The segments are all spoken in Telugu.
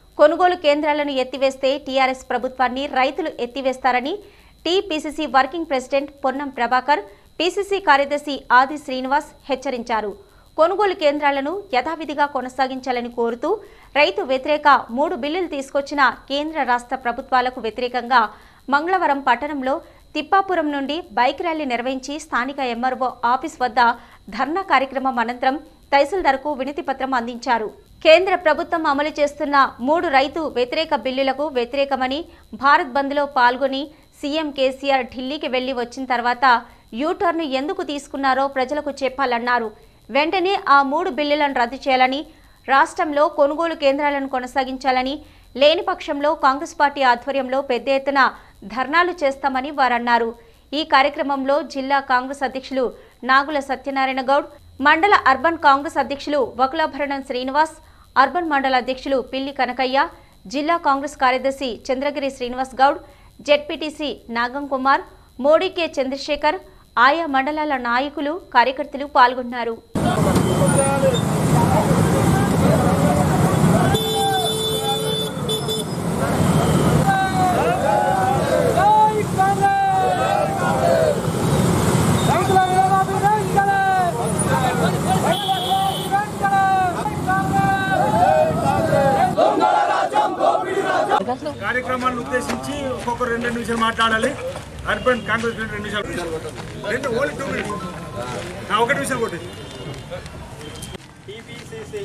కొనుగోలు కేంద్రాలను ఎత్తివేస్తే టీఆర్ఎస్ ప్రభుత్వాన్ని రైతులు ఎత్తివేస్తారని TPCC working president Ponnam Prabhakar PCC కార్యదర్శి ఆది శ్రీనివాస్ హెచ్చరించారు కొనుగోలు కేంద్రాలను యథావిధిగా కొనసాగించాలని కోరుతూ రైతు వ్యతిరేక మూడు బిల్లులు తీసుకొచ్చిన కేంద్ర రాష్ట్ర ప్రభుత్వాలకు వ్యతిరేకంగా మంగళవారం పట్టణంలో తిప్పాపురం నుండి బైక్ ర్యాలీ నిర్వహించి స్థానిక ఎంఆర్ఓ ఆఫీస్ వద్ద ధర్నా కార్యక్రమం అనంతరం తహసీల్దార్కు వినతి పత్రం అందించారు కేంద్ర ప్రభుత్వం అమలు చేస్తున్న మూడు రైతు వ్యతిరేక బిల్లులకు వ్యతిరేకమని భారత్ బంద్లో పాల్గొని సీఎం కేసీఆర్ ఢిల్లీకి వెళ్లి వచ్చిన తర్వాత యూటర్న్ ఎందుకు తీసుకున్నారో ప్రజలకు చెప్పాలన్నారు వెంటనే ఆ మూడు బిల్లులను రద్దు చేయాలని రాష్ట్రంలో కొనుగోలు కేంద్రాలను కొనసాగించాలని లేని పక్షంలో కాంగ్రెస్ పార్టీ ఆధ్వర్యంలో పెద్ద ఎత్తున ధర్నాలు చేస్తామని వారన్నారు ఈ కార్యక్రమంలో జిల్లా కాంగ్రెస్ అధ్యక్షులు నాగుల సత్యనారాయణ గౌడ్ మండల అర్బన్ కాంగ్రెస్ అధ్యక్షులు వకులాభరణం శ్రీనివాస్ అర్బన్ మండల అధ్యక్షులు పిల్లి కనకయ్య జిల్లా కాంగ్రెస్ కార్యదర్శి చంద్రగిరి శ్రీనివాస్ గౌడ్ జెడ్పీటీసీ నాగం కుమార్ మోడీ కె చంద్రశేఖర్ ఆయా మండలాల నాయకులు కార్యకర్తలు పాల్గొన్నారు జై కాంగ్రెస్ రైతుల విరోధాలు వెంటనే రైతుల విరోధాలు వెంటనే కాంగ్రెస్ కార్యక్రమాలను ఉద్దేశించి ఒక్కొక్కరు రెండు రెండు నిమిషాలు మాట్లాడాలి అర్బన్ కాంగ్రెస్ రెండు రెండు నిమిషాలు రెండు ఓన్లీ టూ మినిట్స్ నా ఒకటి నిమిషం కొట్టి టీపీసీసీ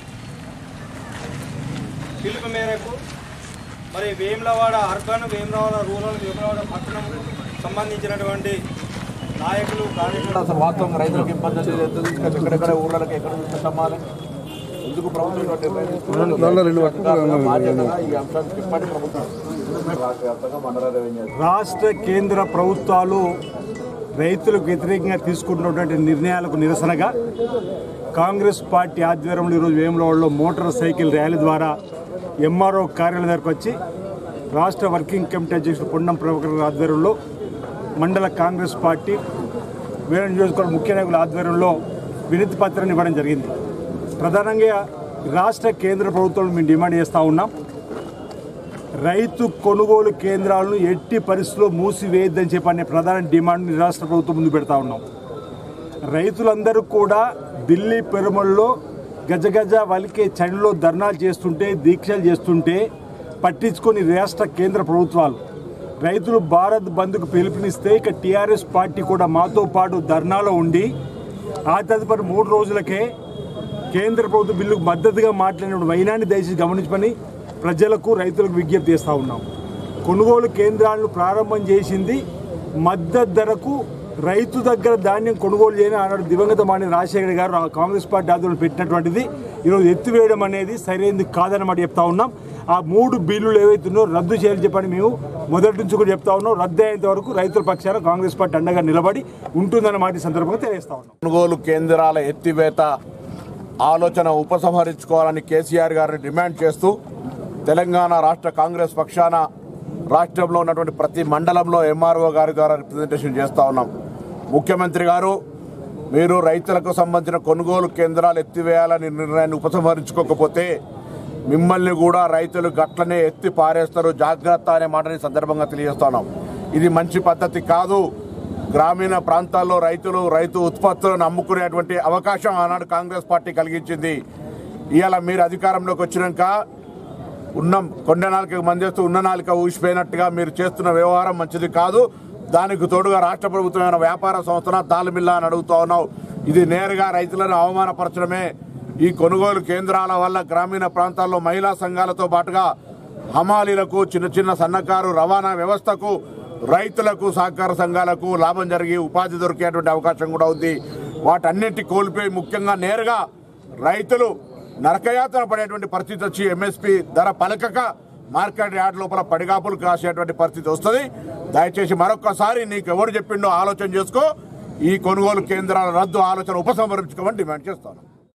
పిలుపు మేరకు మరి వేములవాడ అర్బన్ వేములవాడ రూరల్ వేములవాడ పట్టణం సంబంధించినటువంటి నాయకులు కార్యకర్తలు అసలు వాస్తవంగా రైతులకు ఇబ్బంది అనేది ఎంత తీసుకొచ్చి ఎక్కడెక్కడ ఊళ్ళకి ఎక్కడ నుంచి అమ్మాలి ఎందుకు ప్రభుత్వం ఇటువంటి నిర్ణయం తీసుకుంటుంది? అధికారులుగా బాధ్యతగా ఈ అంశాన్ని చెప్పండి ప్రభుత్వం రాష్ట్ర వ్యాప్తంగా మండల రెవెన్యూ రాష్ట్ర కేంద్ర ప్రభుత్వాలు రైతులకు వ్యతిరేకంగా తీసుకుంటున్నటువంటి నిర్ణయాలకు నిరసనగా కాంగ్రెస్ పార్టీ ఆధ్వర్యంలో ఈరోజు వేములవాడలో మోటార్ సైకిల్ ర్యాలీ ద్వారా ఎంఆర్ఓ కార్యాలయం దగ్గరకు వచ్చి రాష్ట్ర వర్కింగ్ కమిటీ అధ్యక్షుడు పొన్నం ప్రభాకర్ ఆధ్వర్యంలో మండల కాంగ్రెస్ పార్టీ వేరే నియోజకవర్గ ముఖ్య నాయకుల ఆధ్వర్యంలో వినతి పత్రాన్ని ఇవ్వడం జరిగింది ప్రధానంగా రాష్ట్ర కేంద్ర ప్రభుత్వాలు మేము డిమాండ్ చేస్తూ ఉన్నాం రైతు కొనుగోలు కేంద్రాలను ఎట్టి పరిస్థితుల్లో మూసివేయద్దని చెప్పనే ప్రధాన డిమాండ్ రాష్ట్ర ప్రభుత్వం ముందు పెడతా ఉన్నాం రైతులందరూ కూడా ఢిల్లీ పెరుమల్లో గజగజ వలికే చండిలో ధర్నాలు చేస్తుంటే దీక్షలు చేస్తుంటే పట్టించుకొని రాష్ట్ర కేంద్ర ప్రభుత్వాలు రైతులు భారత్ బంద్కు పిలుపునిస్తే ఇక టీఆర్ఎస్ పార్టీ కూడా మాతో పాటు ధర్నాలో ఉండి ఆ తదుపరి మూడు రోజులకే కేంద్ర ప్రభుత్వ బిల్లుకు మద్దతుగా మాట్లాడిన వైనాన్ని దయచేసి గమనించమని ప్రజలకు రైతులకు విజ్ఞప్తి చేస్తూ ఉన్నాం కొనుగోలు కేంద్రాలను ప్రారంభం చేసింది మద్దతు ధరకు రైతు దగ్గర ధాన్యం కొనుగోలు చేయని ఆనాడు దివంగత మాని రాజశేఖర్ గారు ఆ కాంగ్రెస్ పార్టీ ఆధ్వర్యంలో పెట్టినటువంటిది ఈరోజు ఎత్తివేయడం అనేది సరైనది కాదన్నమాట చెప్తా ఉన్నాం ఆ మూడు బిల్లులు ఏవైతున్నాయో రద్దు చేయాలని చెప్పని మేము మొదటి నుంచి కూడా చెప్తా ఉన్నాం రద్దు అయ్యేంత వరకు రైతుల పక్షాన కాంగ్రెస్ పార్టీ అండగా నిలబడి ఉంటుందన్న మాట ఈ సందర్భంగా తెలియజేస్తా ఉన్నాం కొనుగోలు కేంద్రాల ఎత్తివేత ఆలోచన ఉపసంహరించుకోవాలని కేసీఆర్ గారిని డిమాండ్ చేస్తూ తెలంగాణ రాష్ట్ర కాంగ్రెస్ పక్షాన రాష్ట్రంలో ఉన్నటువంటి ప్రతి మండలంలో ఎంఆర్ఓ గారి ద్వారా రిప్రజెంటేషన్ చేస్తూ ఉన్నాం ముఖ్యమంత్రి గారు మీరు రైతులకు సంబంధించిన కొనుగోలు కేంద్రాలు ఎత్తివేయాలని నిర్ణయాన్ని ఉపసంహరించుకోకపోతే మిమ్మల్ని కూడా రైతులు గట్లనే ఎత్తి పారేస్తారు జాగ్రత్త అనే మాటని ఈ సందర్భంగా తెలియజేస్తున్నాం ఇది మంచి పద్ధతి కాదు గ్రామీణ ప్రాంతాల్లో రైతులు రైతు ఉత్పత్తులను అమ్ముకునేటువంటి అవకాశం ఆనాడు కాంగ్రెస్ పార్టీ కలిగించింది ఇవాళ మీరు అధికారంలోకి వచ్చినాక ఉన్న కొండ నాలుక మందేస్తూ ఉన్న నాలుక ఊసిపోయినట్టుగా మీరు చేస్తున్న వ్యవహారం మంచిది కాదు దానికి తోడుగా రాష్ట్ర ప్రభుత్వమైన వ్యాపార సంస్థన దాల్మిల్లా అని అడుగుతా ఉన్నావు ఇది నేరుగా రైతులను అవమానపరచడమే ఈ కొనుగోలు కేంద్రాల వల్ల గ్రామీణ ప్రాంతాల్లో మహిళా సంఘాలతో పాటుగా హమాలీలకు చిన్న చిన్న సన్నకారు రవాణా వ్యవస్థకు రైతులకు సహకార సంఘాలకు లాభం జరిగి ఉపాధి దొరికేటువంటి అవకాశం కూడా ఉంది వాటన్నిటి కోల్పోయి ముఖ్యంగా నేరుగా రైతులు నరకయాతన పడేటువంటి పరిస్థితి వచ్చి ఎంఎస్పి ధర పలకక మార్కెట్ యార్డ్ లోపల పడిగాపులు కాసేటువంటి పరిస్థితి వస్తుంది దయచేసి మరొక్కసారి నీకు ఎవరు చెప్పిండో ఆలోచన చేసుకో ఈ కొనుగోలు కేంద్రాల రద్దు ఆలోచన ఉపసంహరించుకోమని డిమాండ్ చేస్తాను